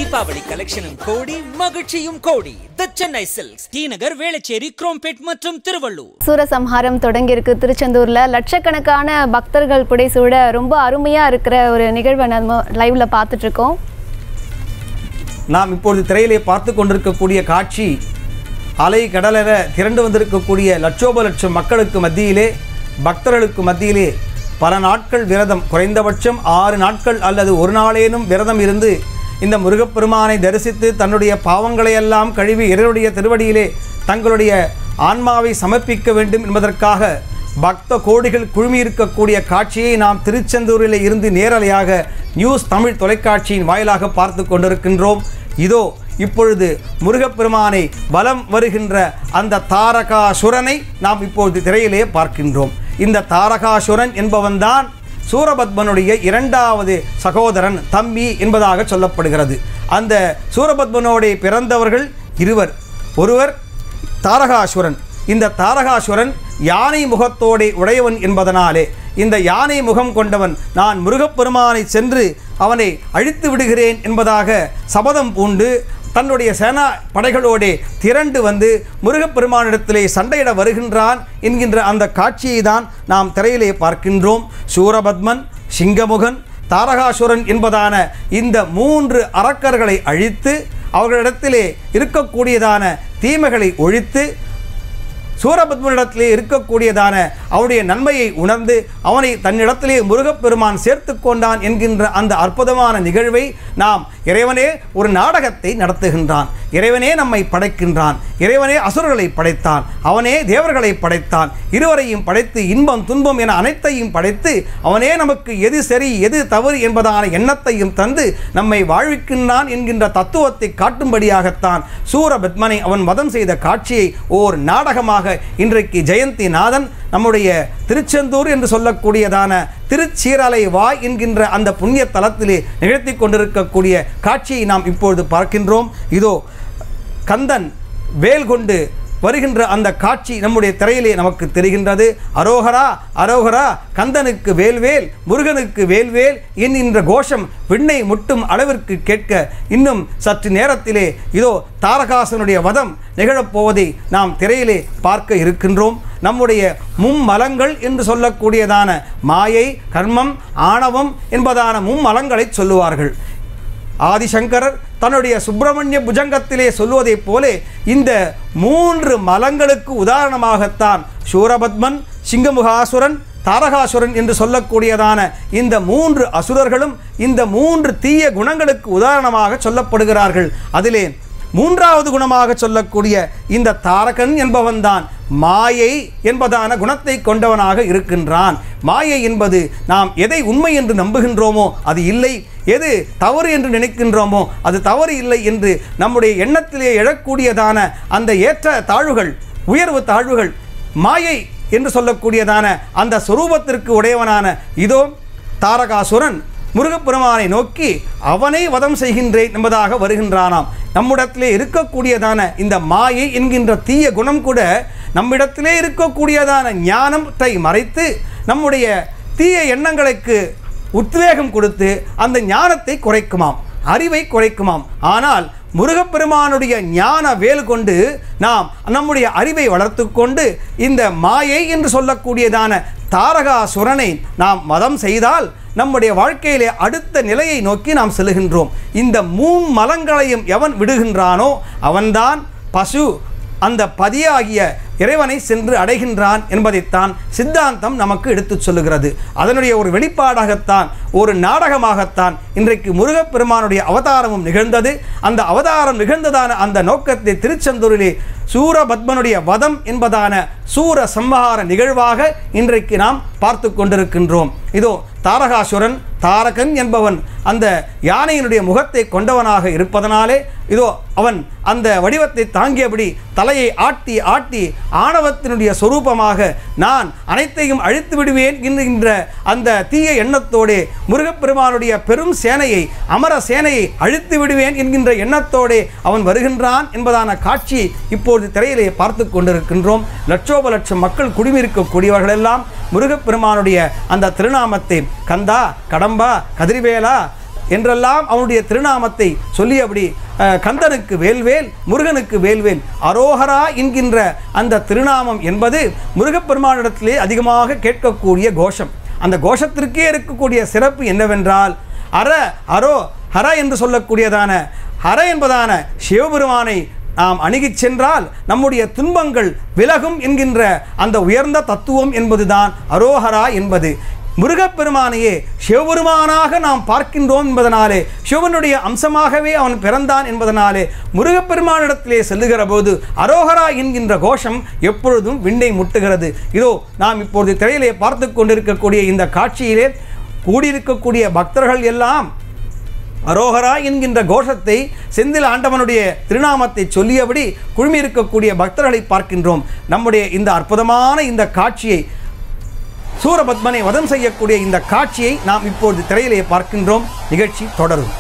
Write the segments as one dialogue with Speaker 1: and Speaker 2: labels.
Speaker 1: தீபாவளி கலெக்ஷனும் கோடி மகிழ்ச்சியும் crore the Chennai silks T Nagar Velachery Chromepet மற்றும் திருவள்ளூர்
Speaker 2: சூரசம்ஹாரம் தொடங்கியிருக்கு திருச்செந்தூர்ல லட்சக்கணக்கான பக்தர்கள் புடைசூட ரொம்ப அருமையா இருக்கிற ஒரு நிகழ்வை நம்ம லைவ்ல பார்த்துட்டு இருக்கோம்
Speaker 3: நாம் இப்பொழுது திரையிலே பார்த்து கொண்டிருக்கக்கூடிய காட்சி அலை கடலென திரண்டு வந்திருக்கக்கூடிய லட்சோப லட்சம் மக்களுக்கு மத்தியிலே பக்தர்களுக்கு மத்தியிலே பல நாட்கள் விரதம் குறைந்தபட்சம் ஆறு நாட்கள் அல்லது ஒரு நாளேனும் விரதம் இருந்து இந்த முருகப்பெருமானை தரிசித்து தன்னுடைய பாவங்களையெல்லாம் கழுவி இறைவனுடைய திருவடியிலே தங்களுடைய ஆன்மாவை சமர்ப்பிக்க வேண்டும் என்பதற்காக பக்த கோடிகள் குழுமியிருக்கக்கூடிய காட்சியை நாம் திருச்செந்தூரில் இருந்து நேரலையாக நியூஸ் தமிழ் தொலைக்காட்சியின் வாயிலாக பார்த்து கொண்டிருக்கின்றோம் இதோ இப்பொழுது முருகப்பெருமானை வலம் வருகின்ற அந்த தாரகாசுரனை நாம் இப்பொழுது திரையிலே பார்க்கின்றோம் இந்த தாரகாசுரன் என்பவன்தான் சூரபத்மனுடைய இரண்டாவது சகோதரன் தம்பி என்பதாக சொல்லப்படுகிறது அந்த சூரபத்மனோட பிறந்தவர்கள் இருவர் ஒருவர் தாரகாசுரன் இந்த தாரகாசுரன் யானை முகத்தோடே உடையவன் என்பதனாலே இந்த யானை முகம் கொண்டவன் நான் முருகப்பெருமானை சென்று அவனை அழித்து விடுகிறேன் என்பதாக சபதம் பூண்டு தன்னுடைய சேனா படைகளோடே திரண்டு வந்து முருகப்பெருமானிடத்திலே சண்டையிட வருகின்றான் என்கின்ற அந்த காட்சியை தான் நாம் திரையிலே பார்க்கின்றோம் சூரபத்மன் சிங்கமுகன் தாரகாசுரன் என்பதான இந்த மூன்று அரக்கர்களை அழித்து அவர்களிடத்திலே இருக்கக்கூடியதான தீமைகளை ஒழித்து சூரபத்மனிடத்திலே இருக்கக்கூடியதான அவனுடைய நன்மையை உணர்ந்து அவனை தன்னிடத்திலே முருகப்பெருமான் சேர்த்து கொண்டான் என்கின்ற அந்த அற்புதமான நிகழ்வை நாம் இறைவனே ஒரு நாடகத்தை நடத்துகின்றான் இறைவனே நம்மை படைக்கின்றான் இறைவனே அசுரர்களை படைத்தான் அவனே தேவர்களை படைத்தான் இருவரையும் படைத்து இன்பம் துன்பம் என அனைத்தையும் படைத்து அவனே நமக்கு எது சரி எது தவறு என்பதான எண்ணத்தையும் தந்து நம்மை வாழ்விக்கின்றான் என்கின்ற தத்துவத்தை காட்டும்படியாகத்தான் சூரபத்மனை அவன் வதம் செய்த காட்சியை ஓர் நாடகமாக இன்றைக்கு ஜெயந்தி நாதன் நம்முடைய திருச்செந்தூர் என்று சொல்லக்கூடியதான திருச்சீரலை வாய் என்கின்ற அந்த புண்ணிய தலத்திலே நிகழ்த்தி கொண்டிருக்கக்கூடிய காட்சியை நாம் இப்பொழுது பார்க்கின்றோம் இதோ கந்தன் வேல் கொண்டு வருகின்ற அந்த காட்சி நம்முடைய திரையிலே நமக்கு தெரிகின்றது அரோகரா அரோகரா கந்தனுக்கு வேல்வேல் முருகனுக்கு வேல்வேல் என்கின்ற கோஷம் விண்ணை முட்டும் அளவிற்கு கேட்க இன்னும் சற்று நேரத்திலே இதோ தாரகாசனுடைய வதம் நிகழப்போவதை நாம் திரையிலே பார்க்க இருக்கின்றோம் நம்முடைய மும்மலங்கள் என்று சொல்லக்கூடியதான மாயை கர்மம் ஆணவம் என்பதான மும்மலங்களை சொல்லுவார்கள் ஆதிசங்கரர் தன்னுடைய சுப்பிரமணிய புஜங்கத்திலே சொல்வதைப் போலே இந்த மூன்று மலங்களுக்கு உதாரணமாகத்தான் சூரபத்மன் சிங்கமுகாசுரன் தாரகாசுரன் என்று சொல்லக்கூடியதான இந்த மூன்று அசுரர்களும் இந்த மூன்று தீய குணங்களுக்கு உதாரணமாக சொல்லப்படுகிறார்கள் அதிலே மூன்றாவது குணமாக சொல்லக்கூடிய இந்த தாரகன் என்பவன்தான் மாயை என்பதான குணத்தை கொண்டவனாக இருக்கின்றான் மாயை என்பது நாம் எதை உண்மை என்று நம்புகின்றோமோ அது இல்லை எது தவறு என்று நினைக்கின்றோமோ அது தவறு இல்லை என்று நம்முடைய எண்ணத்திலே எழக்கூடியதான அந்த ஏற்ற தாழ்வுகள் உயர்வு தாழ்வுகள் மாயை என்று சொல்லக்கூடியதான அந்த சொரூபத்திற்கு உடையவனான இதோ தாரகாசுரன் முருகப்பெருமானை நோக்கி அவனை வதம் செய்கின்றேன் என்பதாக வருகின்றானாம் நம்மிடத்திலே இருக்கக்கூடியதான இந்த மாயை என்கின்ற தீய குணம் கூட நம்மிடத்திலே இருக்கக்கூடியதான ஞானத்தை மறைத்து நம்முடைய தீய எண்ணங்களுக்கு உத்வேகம் கொடுத்து அந்த ஞானத்தை குறைக்குமாம் அறிவை குறைக்குமாம் ஆனால் முருகப்பெருமானுடைய ஞான வேல் கொண்டு நாம் நம்முடைய அறிவை வளர்த்து கொண்டு இந்த மாயை என்று சொல்லக்கூடியதான தாரகாசுரனை நாம் மதம் செய்தால் நம்முடைய வாழ்க்கையிலே அடுத்த நிலையை நோக்கி நாம் செல்கின்றோம் இந்த மூணு மலங்களையும் எவன் விடுகின்றானோ அவன்தான் பசு அந்த பதியாகிய இறைவனை சென்று அடைகின்றான் என்பதைத்தான் சித்தாந்தம் நமக்கு எடுத்துச் சொல்லுகிறது அதனுடைய ஒரு வெளிப்பாடாகத்தான் ஒரு நாடகமாகத்தான் இன்றைக்கு முருகப்பெருமானுடைய அவதாரமும் நிகழ்ந்தது அந்த அவதாரம் நிகழ்ந்ததான அந்த நோக்கத்தை திருச்செந்தூரிலே சூரபத்மனுடைய வதம் என்பதான சூர சம்ஹார நிகழ்வாக இன்றைக்கு நாம் பார்த்து கொண்டிருக்கின்றோம் இதோ தாரகாசுரன் தாரகன் என்பவன் அந்த யானையினுடைய முகத்தை கொண்டவனாக இருப்பதனாலே இதோ அவன் அந்த வடிவத்தை தாங்கியபடி தலையை ஆட்டி ஆட்டி ஆணவத்தினுடைய சொரூபமாக நான் அனைத்தையும் அழித்து விடுவேன் என்கின்ற அந்த தீய எண்ணத்தோடே முருகப்பெருமானுடைய பெரும் சேனையை அமர சேனையை அழித்து விடுவேன் என்கின்ற எண்ணத்தோடே அவன் வருகின்றான் என்பதான காட்சி இப்பொழுது திரையிலே பார்த்து கொண்டிருக்கின்றோம் லட்சோப லட்சம் மக்கள் குடிமிருக்கக்கூடியவர்கள் எல்லாம் முருகப்பெருமானுடைய அந்த திருநாமத்தை கந்தா கடம்பா கதிர்வேலா என்றெல்லாம் அவனுடைய திருநாமத்தை சொல்லி அப்படி அஹ், கந்தனுக்கு வேல்வேல் முருகனுக்கு வேல்வேல் அரோகரா என்கின்ற அந்த திருநாமம் என்பது முருகப்பெருமானிடத்திலே அதிகமாக கேட்கக்கூடிய கோஷம் அந்த கோஷத்திற்கே இருக்கக்கூடிய சிறப்பு என்னவென்றால் அர அரோ ஹர என்று சொல்லக்கூடியதான ஹர என்பதான சிவபெருமானை நாம் அணுகிச் சென்றால் நம்முடைய துன்பங்கள் விலகும் என்கின்ற அந்த உயர்ந்த தத்துவம் என்பதுதான் அரோஹரா என்பது முருகப்பெருமானையே சிவபெருமானாக நாம் பார்க்கின்றோம் என்பதனாலே சிவனுடைய அம்சமாகவே அவன் பிறந்தான் என்பதனாலே முருகப்பெருமானிடத்திலே செல்லுகிற போது அரோகரா என்கின்ற கோஷம் எப்பொழுதும் விண்ணை முட்டுகிறது இதோ நாம் இப்பொழுது திரையிலே பார்த்து கொண்டிருக்கக்கூடிய இந்த காட்சியிலே கூடியிருக்கக்கூடிய பக்தர்கள் எல்லாம் அரோகரா என்கின்ற கோஷத்தை செந்தில் ஆண்டவனுடைய திருநாமத்தை சொல்லியபடி குழுமியிருக்கக்கூடிய பக்தர்களை பார்க்கின்றோம் நம்முடைய இந்த அற்புதமான இந்த காட்சியை சூரபத்மனை வதம் செய்யக்கூடிய இந்த காட்சியை நாம் இப்பொழுது திரையிலே பார்க்கின்றோம் நிகழ்ச்சி தொடரும்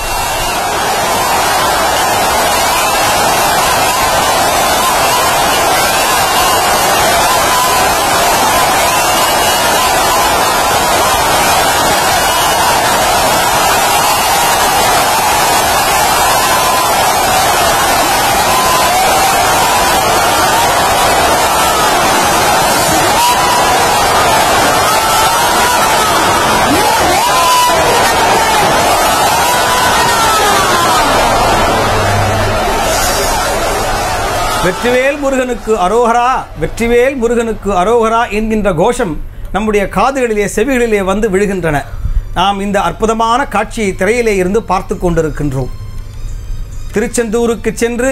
Speaker 3: வெற்றிவேல் முருகனுக்கு அரோகரா வெற்றிவேல் முருகனுக்கு அரோகரா என்கின்ற கோஷம் நம்முடைய காதுகளிலே செவிகளிலே வந்து விழுகின்றன நாம் இந்த அற்புதமான காட்சியை திரையிலே இருந்து பார்த்து கொண்டிருக்கின்றோம் திருச்செந்தூருக்கு சென்று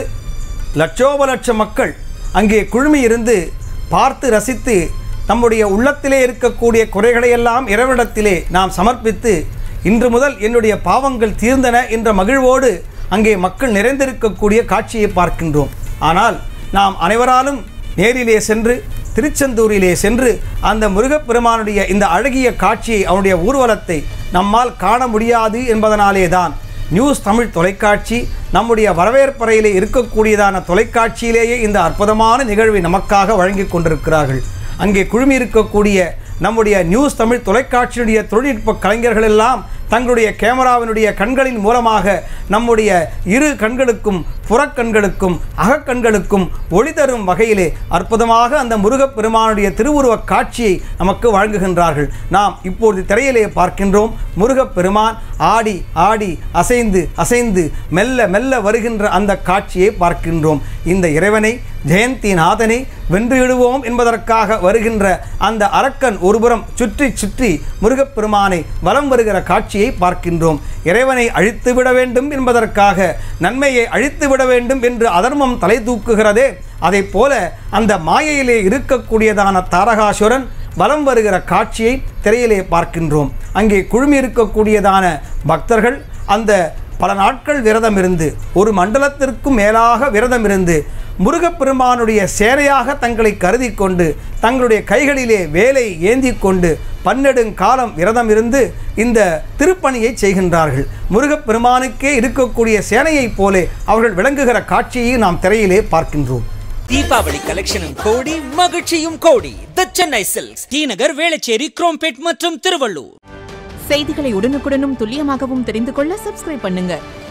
Speaker 3: லட்சோப லட்ச மக்கள் அங்கே குழுமி இருந்து பார்த்து ரசித்து நம்முடைய உள்ளத்திலே இருக்கக்கூடிய குறைகளையெல்லாம் இறைவனிடத்திலே நாம் சமர்ப்பித்து இன்று முதல் என்னுடைய பாவங்கள் தீர்ந்தன என்ற மகிழ்வோடு அங்கே மக்கள் நிறைந்திருக்கக்கூடிய காட்சியை பார்க்கின்றோம் ஆனால் நாம் அனைவராலும் நேரிலே சென்று திருச்செந்தூரிலே சென்று அந்த முருகப்பெருமானுடைய இந்த அழகிய காட்சியை அவனுடைய ஊர்வலத்தை நம்மால் காண முடியாது என்பதனாலே தான் நியூஸ் தமிழ் தொலைக்காட்சி நம்முடைய வரவேற்பறையிலே இருக்கக்கூடியதான தொலைக்காட்சியிலேயே இந்த அற்புதமான நிகழ்வை நமக்காக வழங்கி கொண்டிருக்கிறார்கள் அங்கே குழுமி இருக்கக்கூடிய நம்முடைய நியூஸ் தமிழ் தொலைக்காட்சியுடைய தொழில்நுட்ப கலைஞர்கள் எல்லாம் தங்களுடைய கேமராவினுடைய காண்களின் மூலமாக நம்முடைய இரு கண்களுக்கும் புறக்கண்களுக்கும் அகக்கண்களுக்கும் ஒளி தரும் வகையிலே அற்புதமாக அந்த முருகப்பெருமானுடைய திருவுருவக் காட்சியை நமக்கு வழங்குகின்றார்கள் நாம் இப்பொழுது திரையிலே பார்க்கின்றோம் முருகப்பெருமான் ஆடி ஆடி அசைந்து அசைந்து மெல்ல மெல்ல வருகின்ற அந்த காட்சியை பார்க்கின்றோம் இந்த இறைவனை ஜெயந்தி நாதனை வென்றுவிடுவோம் என்பதற்காக வருகின்ற அந்த அரக்கன் ஒருபுறம் சுற்றி சுற்றி முருகப்பெருமானை வலம் வருகிற காட்சியை பார்க்கின்றோம் இறைவனை அழித்து விட வேண்டும் என்பதற்காக நன்மையை அழித்து விட வேண்டும் என்று அதர்மம் தலை தூக்குகிறதே அதைப் போல அந்த மாயையிலே இருக்கக்கூடியதான தாரகாசுரன் வலம் வருகிற காட்சியை திரையிலே பார்க்கின்றோம் அங்கே குழுமி இருக்கக்கூடியதான பக்தர்கள் அந்த பல நாட்கள் விரதம் இருந்து ஒரு மண்டலத்திற்கும் மேலாக விரதம் இருந்து முருகப்பெருமானுடைய சேரையாக தங்களை கருதி கொண்டு தங்களுடைய கைகளிலே வேலை ஏந்தி கொண்டு பன்னெடுங்காலம் விரதம் இருந்து இந்த திருப்பணியை செய்கின்றார்கள் முருகப்பெருமானுக்கே இருக்கக்கூடிய சேனையைப் போலே அவர்கள் விளங்குகிற காட்சியை நாம் திரையிலே பார்க்கின்றோம்
Speaker 1: தீபாவளி கலெக்ஷனும் கோடி மகிழ்ச்சியும் crore the Chennai silks T Nagar Velachery Chromepet மற்றும் திருவள்ளூர்
Speaker 4: செய்திகளை உடனுக்குடனும் துல்லியமாகவும் தெரிந்து கொள்ள சப்ஸ்கிரைப் பண்ணுங்க